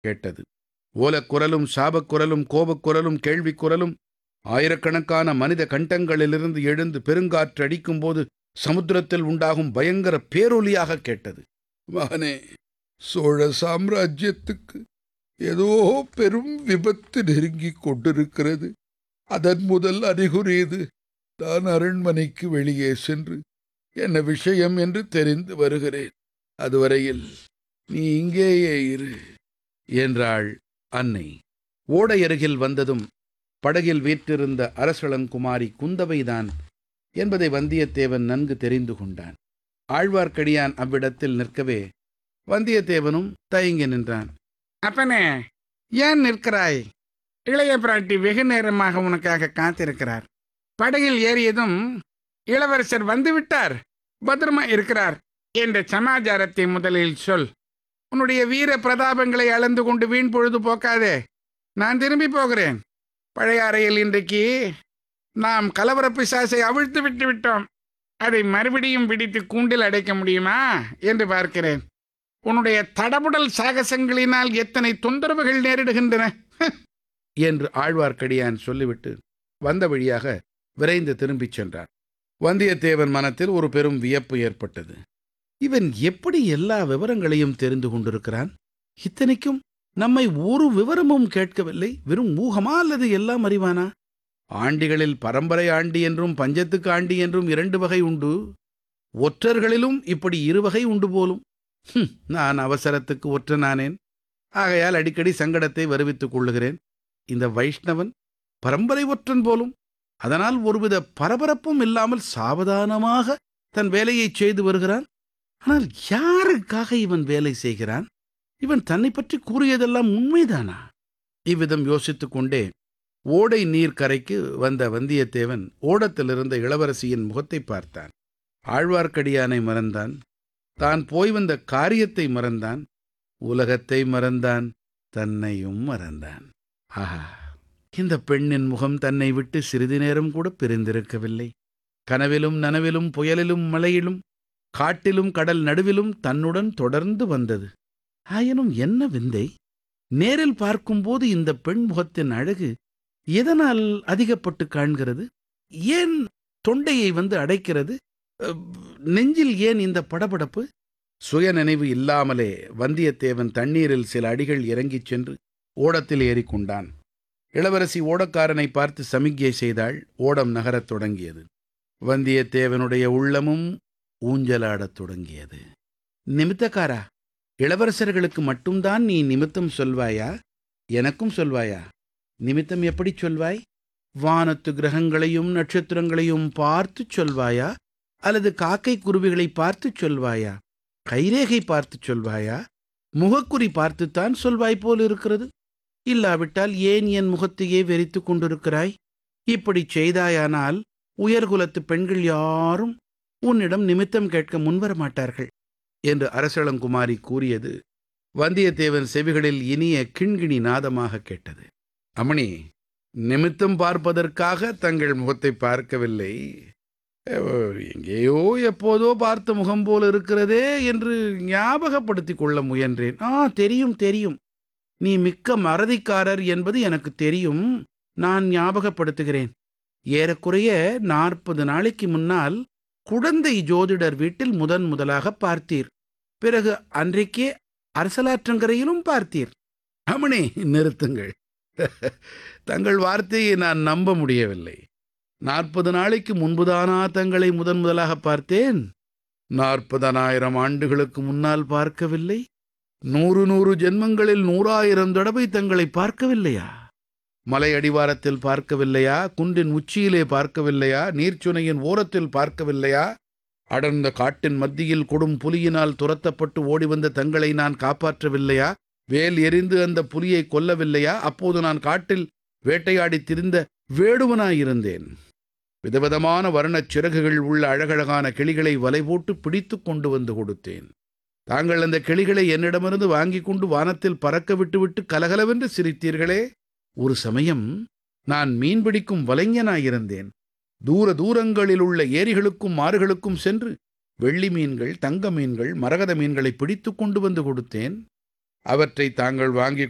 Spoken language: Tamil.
கேட்டது ஓலக்குரலும் சாபக்குரலும் கோபக்குரலும் கேள்விக்குரலும் ஆயிரக்கணக்கான மனித கண்டங்களிலிருந்து எழுந்து பெருங்காற்று அடிக்கும்போது சமுத்திரத்தில் உண்டாகும் பயங்கர பேரொலியாக கேட்டது மகனே சோழ சாம்ராஜ்யத்துக்கு ஏதோ பெரும் விபத்து நெருங்கிக் கொண்டிருக்கிறது அதன் முதல் அறிகுறி இது நான் அரண்மனைக்கு வெளியே சென்று என்ன விஷயம் என்று தெரிந்து வருகிறேன் அதுவரையில் நீ இங்கேயே இரு என்றாள் அன்னை ஓடை அருகில் வந்ததும் படகில் வீற்றிருந்த அரசளங்குமாரி குந்தவைதான் என்பதை வந்தியத்தேவன் நன்கு தெரிந்து கொண்டான் ஆழ்வார்க்கடியான் அவ்விடத்தில் நிற்கவே வந்தியத்தேவனும் தயங்கி நின்றான் அப்பனே ஏன் நிற்கிறாய் இளைய பிராட்டி வெகு நேரமாக உனக்காக காத்திருக்கிறார் படகில் ஏறியதும் இளவரசர் வந்துவிட்டார் பத்திரமா இருக்கிறார் என்ற சமாச்சாரத்தை முதலில் சொல் உன்னுடைய வீர பிரதாபங்களை அளந்து கொண்டு வீண் பொழுது போக்காதே நான் திரும்பி போகிறேன் பழைய அறையில் இன்றைக்கு நாம் கலவர பிசாசை அவிழ்த்து விட்டு விட்டோம் அதை மறுபடியும் பிடித்து கூண்டில் அடைக்க முடியுமா என்று பார்க்கிறேன் உன்னுடைய தடபுடல் சாகசங்களினால் எத்தனை தொந்தரவுகள் நேரிடுகின்றன என்று ஆழ்வார்க்கடியான் சொல்லிவிட்டு வந்த வழியாக விரைந்து திரும்பிச் சென்றான் வந்தியத்தேவன் மனத்தில் ஒரு பெரும் வியப்பு ஏற்பட்டது இவன் எப்படி எல்லா விவரங்களையும் தெரிந்து கொண்டிருக்கிறான் இத்தனைக்கும் நம்மை ஒரு விவரமும் கேட்கவில்லை வெறும் ஊகமா அல்லது எல்லாம் அறிவானா ஆண்டிகளில் பரம்பரை ஆண்டி என்றும் பஞ்சத்துக்கு ஆண்டி என்றும் இரண்டு வகை உண்டு ஒற்றர்களிலும் இப்படி இருவகை உண்டு போலும் ஹும், நான் அவசரத்துக்கு ஒற்றனானேன் ஆகையால் அடிக்கடி சங்கடத்தை வருவித்துக் கொள்ளுகிறேன் இந்த வைஷ்ணவன் பரம்பரை ஒற்றன் போலும் அதனால் ஒருவித பரபரப்பும் இல்லாமல் சாவதானமாக தன் வேலையை செய்து வருகிறான் ஆனால் யாருக்காக இவன் வேலை செய்கிறான் இவன் தன்னை பற்றி கூறியதெல்லாம் உண்மைதானா இவ்விதம் யோசித்துக் கொண்டே ஓடை நீர் கரைக்கு வந்த வந்தியத்தேவன் ஓடத்தில் இருந்த இளவரசியின் முகத்தை பார்த்தான் ஆழ்வார்க்கடியானை மறந்தான் தான் போய் வந்த காரியத்தை மறந்தான் உலகத்தை மறந்தான் தன்னையும் மறந்தான் ஆஹா இந்த பெண்ணின் முகம் தன்னை விட்டு சிறிது நேரம் கூட பிரிந்திருக்கவில்லை கனவிலும் நனவிலும் புயலிலும் மழையிலும் காட்டிலும் கடல் நடுவிலும் தன்னுடன் தொடர்ந்து வந்தது ஆயினும் என்ன விந்தை நேரில் பார்க்கும்போது இந்த பெண் முகத்தின் அழகு எதனால் அதிகப்பட்டு காண்கிறது ஏன் தொண்டையை வந்து அடைக்கிறது அஹ், நெஞ்சில் ஏன் இந்த படபடப்பு சுய நினைவு இல்லாமலே வந்தியத்தேவன் தண்ணீரில் சில அடிகள் இறங்கிச் சென்று ஓடத்தில் ஏறிக்கொண்டான் இளவரசி ஓடக்காரனை பார்த்து சமிக்ஞை செய்தாள் ஓடம் நகரத் தொடங்கியது வந்தியத்தேவனுடைய உள்ளமும் ஊஞ்சலாடத் தொடங்கியது நிமித்தக்காரா இளவரசர்களுக்கு மட்டும்தான் நீ நிமித்தம் சொல்வாயா எனக்கும் சொல்வாயா நிமித்தம் எப்படி சொல்வாய் வானத்து கிரகங்களையும் நட்சத்திரங்களையும் பார்த்து சொல்வாயா அல்லது காக்கை குருவிகளை பார்த்து சொல்வாயா கைரேகை பார்த்து சொல்வாயா முகக்குறி பார்த்துத்தான் சொல்வாய் போல் இருக்கிறது இல்லாவிட்டால் ஏன் என் முகத்தையே வெறித்துக் கொண்டிருக்கிறாய் இப்படிச் செய்தாயானால் உயர்குலத்து பெண்கள் யாரும் உன்னிடம் நிமித்தம் கேட்க முன்வர மாட்டார்கள் என்று அரசளங்குமாரி கூறியது வந்தியத்தேவன் செவிகளில் இனிய கிண்கிணி நாதமாக கேட்டது அமணி நிமித்தம் பார்ப்பதற்காக தங்கள் முகத்தை பார்க்கவில்லை அஹ், எங்கேயோ எப்போதோ பார்த்த முகம் போல் இருக்கிறதே என்று ஞாபகப்படுத்திக் கொள்ள முயன்றேன் ஆ தெரியும் தெரியும் நீ மிக்க மறதிக்காரர் என்பது எனக்கு தெரியும் நான் ஞாபகப்படுத்துகிறேன் ஏறக்குறைய நாற்பது நாளைக்கு முன்னால் குழந்தை ஜோதிடர் வீட்டில் முதன் முதலாக பார்த்தீர் பிறகு அன்றைக்கே அரசலாற்றங்கரையிலும் பார்த்தீர் அமணி நிறுத்துங்கள் தங்கள் வார்த்தையை நான் நம்ப முடியவில்லை நாற்பது நாளைக்கு முன்புதானா தங்களை முதன் முதலாக பார்த்தேன் நாற்பதனாயிரம் ஆண்டுகளுக்கு முன்னால் பார்க்கவில்லை நூறு நூறு ஜென்மங்களில் நூறாயிரம் தடவை தங்களை பார்க்கவில்லையா மலை அடிவாரத்தில் பார்க்கவில்லையா குன்றின் உச்சியிலே பார்க்கவில்லையா நீர்ச்சுனையின் ஓரத்தில் பார்க்கவில்லையா அடர்ந்த காட்டின் மத்தியில் கொடும் புலியினால் துரத்தப்பட்டு ஓடி வந்த தங்களை நான் காப்பாற்றவில்லையா வேல் எறிந்து அந்த புலியை கொல்லவில்லையா அப்போது நான் காட்டில் வேட்டையாடித் திரிந்த வேடுவனாயிருந்தேன் விதவிதமான வர்ணச் சிறகுகள் உள்ள அழகழகான கிளிகளை வலை போட்டு பிடித்து கொண்டு வந்து கொடுத்தேன் தாங்கள் அந்த கிளிகளை என்னிடமிருந்து வாங்கிக் கொண்டு வானத்தில் பறக்க விட்டுவிட்டு கலகலவென்று சிரித்தீர்களே ஒரு சமயம் நான் மீன்பிடிக்கும் வலைஞனாயிருந்தேன் தூர தூரங்களில் உள்ள ஏரிகளுக்கும் ஆறுகளுக்கும் சென்று வெள்ளி மீன்கள் தங்க மீன்கள் மரகத மீன்களை பிடித்து கொண்டு வந்து கொடுத்தேன் அவற்றை தாங்கள் வாங்கி